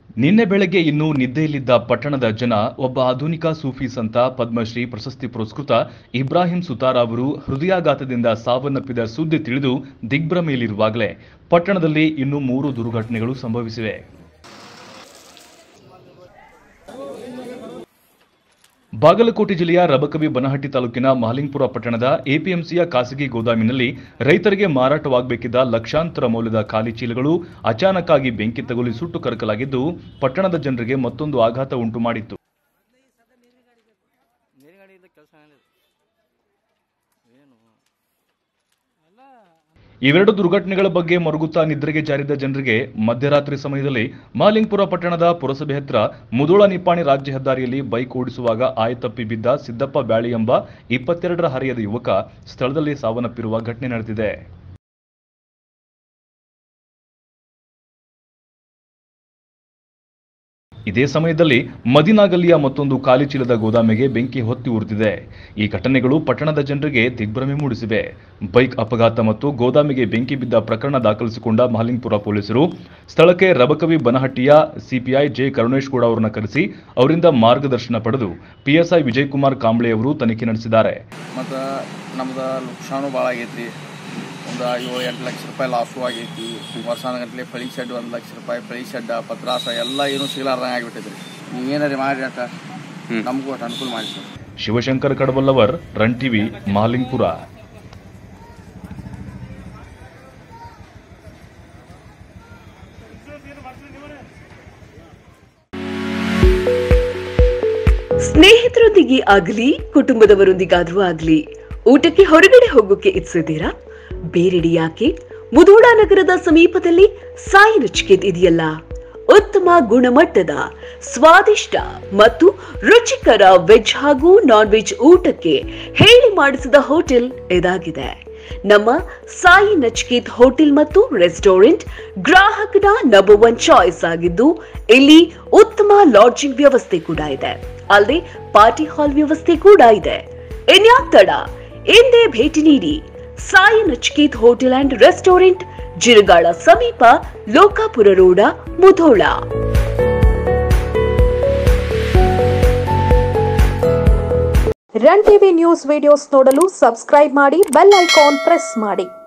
ನಿನ್ನೆ ಬೆಳಗ್ಗೆ ಇನ್ನೂ ನಿದ್ದೆಯಲ್ಲಿದ್ದ ಪಟ್ಟಣದ ಜನ ಒಬ್ಬ ಆಧುನಿಕ ಸೂಫಿ ಸಂತ ಪದ್ಮಶ್ರೀ ಪ್ರಶಸ್ತಿ ಪುರಸ್ಕೃತ ಇಬ್ರಾಹಿಂ ಸುತಾರ್ ಅವರು ಹೃದಯಾಘಾತದಿಂದ ಸಾವನ್ನಪ್ಪಿದ ಸುದ್ದಿ ತಿಳಿದು ದಿಗ್ಭ್ರಮೆಯಲ್ಲಿರುವಾಗಲೇ ಪಟ್ಟಣದಲ್ಲಿ ಇನ್ನೂ ಮೂರು ದುರ್ಘಟನೆಗಳು ಸಂಭವಿಸಿವೆ ಬಾಗಲಕೋಟೆ ಜಿಲ್ಲೆಯ ರಬಕವಿ ಬನಹಟ್ಟಿ ತಾಲೂಕಿನ ಮಹಲಿಂಗ್ಪುರ ಪಟ್ಟಣದ ಎಪಿಎಂಸಿಯ ಖಾಸಗಿ ಗೋದಾಮಿನಲ್ಲಿ ರೈತರಿಗೆ ಮಾರಾಟವಾಗಬೇಕಿದ್ದ ಲಕ್ಷಾಂತರ ಮೌಲ್ಯದ ಖಾಲಿ ಚೀಲಗಳು ಅಚಾನಕ್ಕಾಗಿ ಬೆಂಕಿ ತಗುಲಿ ಸುಟ್ಟು ಕರಕಲಾಗಿದ್ದು ಪಟ್ಟಣದ ಜನರಿಗೆ ಮತ್ತೊಂದು ಆಘಾತ ಉಂಟು ಮಾಡಿತ್ತು ನೀರಿಗಾಡಿಯಿಂದ ಕೆಲಸ ಏನಿಲ್ಲ ಏನು ಇವೆರಡು ದುರ್ಘಟನೆಗಳ ಬಗ್ಗೆ ಮರುಗುತ್ತಾ ನಿದ್ರೆಗೆ ಜಾರಿದ ಜನರಿಗೆ ಮಧ್ಯರಾತ್ರಿ ಸಮಯದಲ್ಲಿ ಮಾಲಿಂಗ್ಪುರ ಪಟ್ಟಣದ ಪುರಸಭೆ ಹತ್ರ ಮುದೋಳ ನಿಪ್ಪಾಣಿ ರಾಜ್ಯ ಹೆದ್ದಾರಿಯಲ್ಲಿ ಬೈಕ್ ಓಡಿಸುವಾಗ ಆಯತಪ್ಪಿ ಬಿದ್ದ ಸಿದ್ದಪ್ಪ ಬ್ಯಾಳಿ ಎಂಬ ಇಪ್ಪತ್ತೆರಡರ ಹರೆಯದ ಯುವಕ ಸ್ಥಳದಲ್ಲಿ ಸಾವನ್ನಪ್ಪಿರುವ ಘಟನೆ ನಡೆದಿದೆ ಇದೇ ಸಮಯದಲ್ಲಿ ಮದಿನಾಗಲ್ಲಿಯ ಮತ್ತೊಂದು ಖಾಲಿ ಚೀಲದ ಗೋದಾಮಿಗೆ ಬೆಂಕಿ ಹೊತ್ತಿ ಉರಿದಿದೆ ಈ ಘಟನೆಗಳು ಪಟ್ಟಣದ ಜನರಿಗೆ ದಿಗ್ಭ್ರಮೆ ಮೂಡಿಸಿವೆ ಬೈಕ್ ಅಪಘಾತ ಮತ್ತು ಗೋದಾಮಿಗೆ ಬೆಂಕಿ ಬಿದ್ದ ಪ್ರಕರಣ ದಾಖಲಿಸಿಕೊಂಡ ಮಹಲಿಂಗ್ಪುರ ಪೊಲೀಸರು ಸ್ಥಳಕ್ಕೆ ರಬಕವಿ ಬನಹಟ್ಟಿಯ ಸಿಪಿಐ ಜೆ ಕರುಣೇಶ್ ಗೌಡ ಅವರನ್ನು ಕರೆಸಿ ಅವರಿಂದ ಮಾರ್ಗದರ್ಶನ ಪಡೆದು ಪಿಎಸ್ಐ ವಿಜಯಕುಮಾರ್ ಕಾಂಬ್ಳೆ ಅವರು ತನಿಖೆ ನಡೆಸಿದ್ದಾರೆ ಮತ್ತು ನಮ್ದು ಲುಕ್ಷಾನು ಭಾಳ ಆಗೈತಿ ಒಂದು ಏಳು ಎಂಟು ಲಕ್ಷ ರೂಪಾಯಿ ಲಾಸು ಆಗೈತಿ ವರ್ಷಾನ ಗಂಟಲೆ ಫಳಿ ಶೆಡ್ ಒಂದು ಲಕ್ಷ ರೂಪಾಯಿ ಫಳಿ ಶೆಡ್ ಪತ್ರಾಸ ಎಲ್ಲ ಏನು ಸಿಗಲಾರ್ದಂಗೆ ಆಗಿಬಿಟ್ಟೈತ್ರಿ ನೀವು ಏನಾರಿ ಮಾಡಿ ಅಂತ ನಮಗೂ ಅಷ್ಟು ಅನುಕೂಲ ಮಾಡಿ sir Shivashankar Kadaballavar run TV Mahalingpur ಸ್ನೇಹಿತರೊಂದಿಗೆ ಆಗಲಿ ಕುಟುಂಬದವರೊಂದಿಗಾದ್ರೂ ಆಗ್ಲಿ ಊಟಕ್ಕೆ ಹೊರಗಡೆ ಹೋಗೋಕೆ ಇಚ್ಛಿದ್ದೀರಾ ಬೇರೆಡೆ ಯಾಕೆ ಮುಧೋಳ ನಗರದ ಸಮೀಪದಲ್ಲಿ ಸಾಯಿ ನಚಿಕೇತ್ ಇದೆಯಲ್ಲ ಉತ್ತಮ ಗುಣಮಟ್ಟದ ಸ್ವಾದಿಷ್ಟ ಮತ್ತು ರುಚಿಕರ ವೆಜ್ ಹಾಗೂ ನಾನ್ ವೆಜ್ ಊಟಕ್ಕೆ ಹೇಳಿ ಮಾಡಿಸಿದ ಹೋಟೆಲ್ ಇದಾಗಿದೆ ನಮ್ಮ ಸಾಯಿ ನಚಿಕೇತ್ ಹೋಟೆಲ್ ಮತ್ತು ರೆಸ್ಟೋರೆಂಟ್ ಗ್ರಾಹಕನ ನಂಬರ್ ಒನ್ ಚಾಯ್ಸ್ ಆಗಿದ್ದು ಇಲ್ಲಿ ಉತ್ತಮ ಲಾಡ್ಜಿಂಗ್ ವ್ಯವಸ್ಥೆ ಕೂಡ ಇದೆ ಅಲ್ಲದೆ ಪಾರ್ಟಿ ಹಾಲ್ ವ್ಯವಸ್ಥೆ ಕೂಡ ಇದೆ ಇನ್ಯಾಕ್ ತಡ ಎಂದೇ ಭೇಟಿ ನೀಡಿ Sai Nachiket hotel and restaurant Jiragal ಸಮೀಪ Lokapur road Mudhol run TV news videos ನೋಡಲು ಸಬ್ಸ್ಕ್ರೈಬ್ ಮಾಡಿ ಬೆಲ್ ಐಕಾನ್ ಪ್ರೆಸ್ ಮಾಡಿ